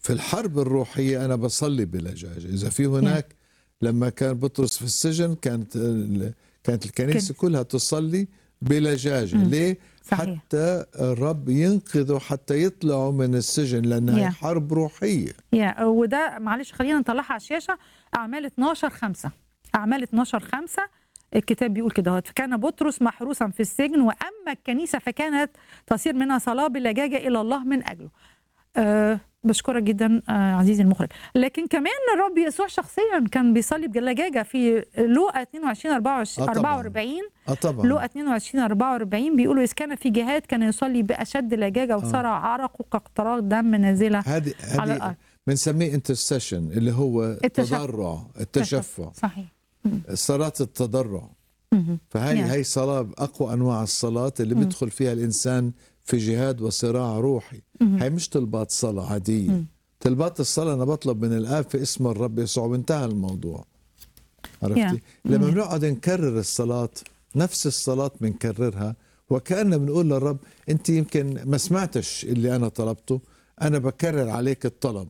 في الحرب الروحية أنا بصلي بلجاجة إذا في هناك لما كان بطرس في السجن كانت ال- كانت الكنيسة كلها تصلي بلجاجة مم. ليه؟ صحيح. حتى الرب ينقذه حتى يطلعوا من السجن لأنها يا. هي حرب روحية يا وده معلش خلينا نطلعها على الشاشه اعمال 12 5 اعمال 12 5 الكتاب بيقول كده اهوت فكان بطرس محروسا في السجن واما الكنيسه فكانت تصير منها صلاه بلجاجه الى الله من اجله. أه بشكرك جدا آه عزيزي المخرج لكن كمان الرب يسوع شخصيا كان بيصلي بلجاجه في لوقا 22 24 آه طبعاً. 44 اه طبعا لوقا 22 44 بيقولوا اذ كان في جهاد كان يصلي باشد لجاجه وصار عرقه كقطرات دم نازله هذه على هذه الأرض. بنسميه انترسيشن اللي هو التشفع. التضرع التشفع صحيح صلاة التضرع مهم. فهي نعم. هي صلاة أقوى أنواع الصلاة اللي بيدخل فيها الإنسان في جهاد وصراع روحي هي مش طلبات صلاة عادية طلبات الصلاة أنا بطلب من الآب في اسم الرب يسوع وانتهى الموضوع عرفتي؟ لما بنقعد نكرر الصلاة نفس الصلاة بنكررها وكأننا بنقول للرب أنت يمكن ما سمعتش اللي أنا طلبته أنا بكرر عليك الطلب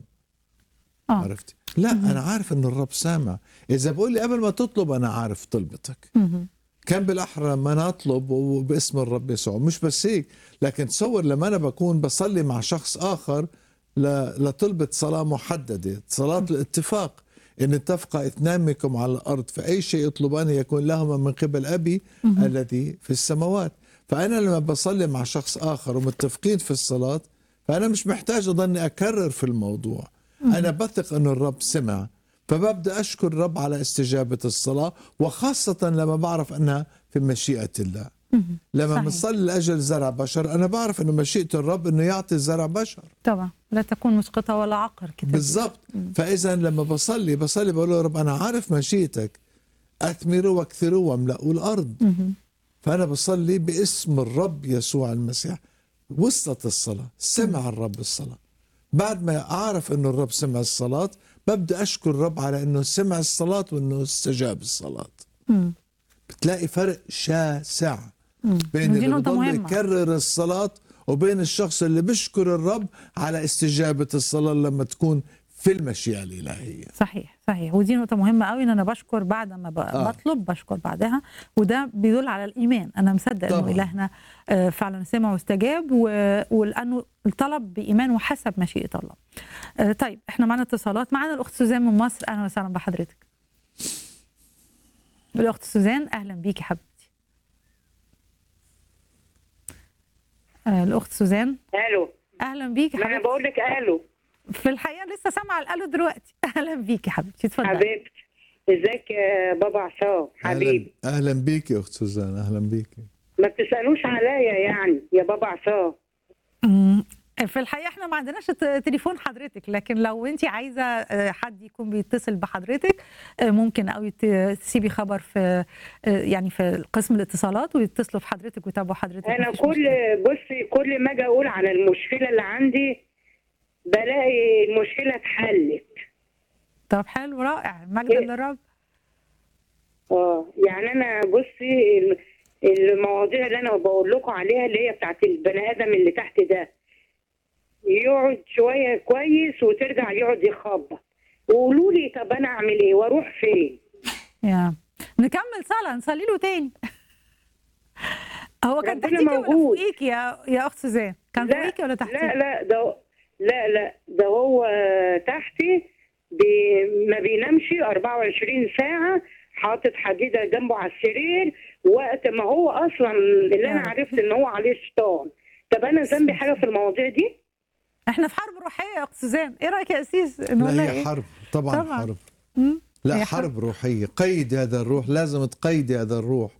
اه عرفتي؟ لا أنا عارف إن الرب سامع إذا بقول لي قبل ما تطلب أنا عارف طلبتك مهم. كان بالاحرى ما نطلب باسم الرب يسوع مش بس هيك لكن تصور لما انا بكون بصلي مع شخص اخر ل- لطلبة صلاة محددة صلاة الاتفاق إن اتفق اثنان منكم على الأرض فأي شيء يطلبان يكون لهما من قبل أبي الذي في السماوات فأنا لما بصلي مع شخص آخر ومتفقين في الصلاة فأنا مش محتاج أضلني أكرر في الموضوع أنا بثق أن الرب سمع فببدأ أشكر الرب على استجابة الصلاة وخاصة لما بعرف أنها في مشيئة الله لما صحيح. بنصلي لأجل زرع بشر أنا بعرف أنه مشيئة الرب أنه يعطي الزرع بشر طبعا لا تكون مسقطه ولا عقر كتاب بالضبط فاذا لما بصلي بصلي بقول له يا رب انا عارف مشيئتك اثمروا واكثروا واملأوا الارض مهم. فانا بصلي باسم الرب يسوع المسيح وصلت الصلاه سمع الرب الصلاه بعد ما اعرف انه الرب سمع الصلاه ببدا اشكر الرب على انه سمع الصلاه وانه استجاب الصلاه مم. بتلاقي فرق شاسع مم. بين ودي اللي نقطة بضل مهمة. يكرر الصلاة وبين الشخص اللي بيشكر الرب على استجابة الصلاة لما تكون في المشيئة الإلهية صحيح صحيح ودي نقطة مهمة قوي ان انا بشكر بعد ما ب- آه. بطلب بشكر بعدها وده بيدل على الايمان انا مصدق انه طبعاً. الهنا آه، فعلا سمع واستجاب و- ولانه الطلب بايمان وحسب مشيئة الله. آه، طيب احنا معانا اتصالات معانا الاخت سوزان من مصر اهلا وسهلا بحضرتك. الاخت سوزان اهلا بيكي حبيبتي. آه، الاخت سوزان الو اهلا بيكي ما انا حبيبتي. بقول لك الو في الحقيقه لسه سامعه الالو دلوقتي اهلا بيكي حبيبتي اتفضلي حبيبتي ازيك يا بابا عصام حبيبي أهلا, أهلا بيك يا أخت سوزان أهلا بيك ما بتسالوش عليا يعني يا بابا عصام مم. في الحقيقه احنا ما عندناش ت- تليفون حضرتك لكن لو انت عايزه آه، حد يكون بيتصل بحضرتك آه، ممكن قوي ت- تسيبي خبر في آه، يعني في قسم الاتصالات ويتصلوا في حضرتك ويتابعوا حضرتك انا مفيش كل مشكلة. بصي كل ما اجي اقول على المشكله اللي عندي بلاقي المشكله اتحلت طب حلو رائع مجد إيه؟ للرب اه يعني انا بصي ال- المواضيع اللي انا بقول لكم عليها اللي هي بتاعت البني ادم اللي تحت ده يقعد شويه كويس وترجع يقعد يخبط وقولوا لي طب انا اعمل ايه واروح فين يا نكمل صلاه نصلي له تاني هو كان ربنا تحتيكي ولا موجود. فوقيكي يا يا اخت سوزان كان لا فوقيكي ولا تحتيكي لا لا ده لا لا ده هو تحتي بي ما بينامش 24 ساعة حاطط حديدة جنبه على السرير وقت ما هو أصلا اللي أنا يا رب. عرفت إن هو عليه شيطان طب أنا ذنبي حاجة في المواضيع دي؟ احنا في حرب روحيه يا اخت سوزان ايه رايك يا اسيس نقول لا لها هي إيه؟ حرب طبعا, طبعاً. حرب مم. لا هي حرب روحية قيد هذا الروح لازم تقيدي هذا الروح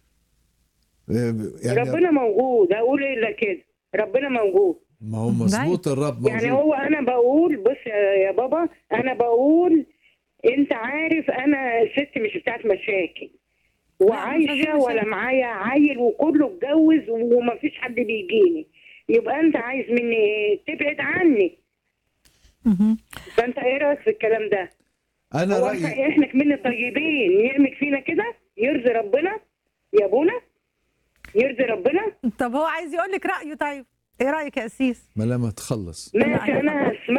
يعني ربنا موجود أقول إيه إلا كده ربنا موجود ما هو مظبوط الرب موجود يعني هو أنا بقول بص يا يا بابا أنا بقول أنت عارف أنا ست مش بتاعت مشاكل مش وعايشه عايزين ولا مشاكل. معايا عيل وكله اتجوز ومفيش حد بيجيني يبقى انت عايز مني ايه؟ تبعد عني مهم. فانت ايه رايك في الكلام ده؟ أنا هو رأيي احنا احنا كمان طيبين يعمل فينا كده يرضي ربنا يا ابونا يرضي ربنا طب هو عايز يقول لك رايه طيب ايه رايك يا اسيس ما لما تخلص ماشي انا هسمع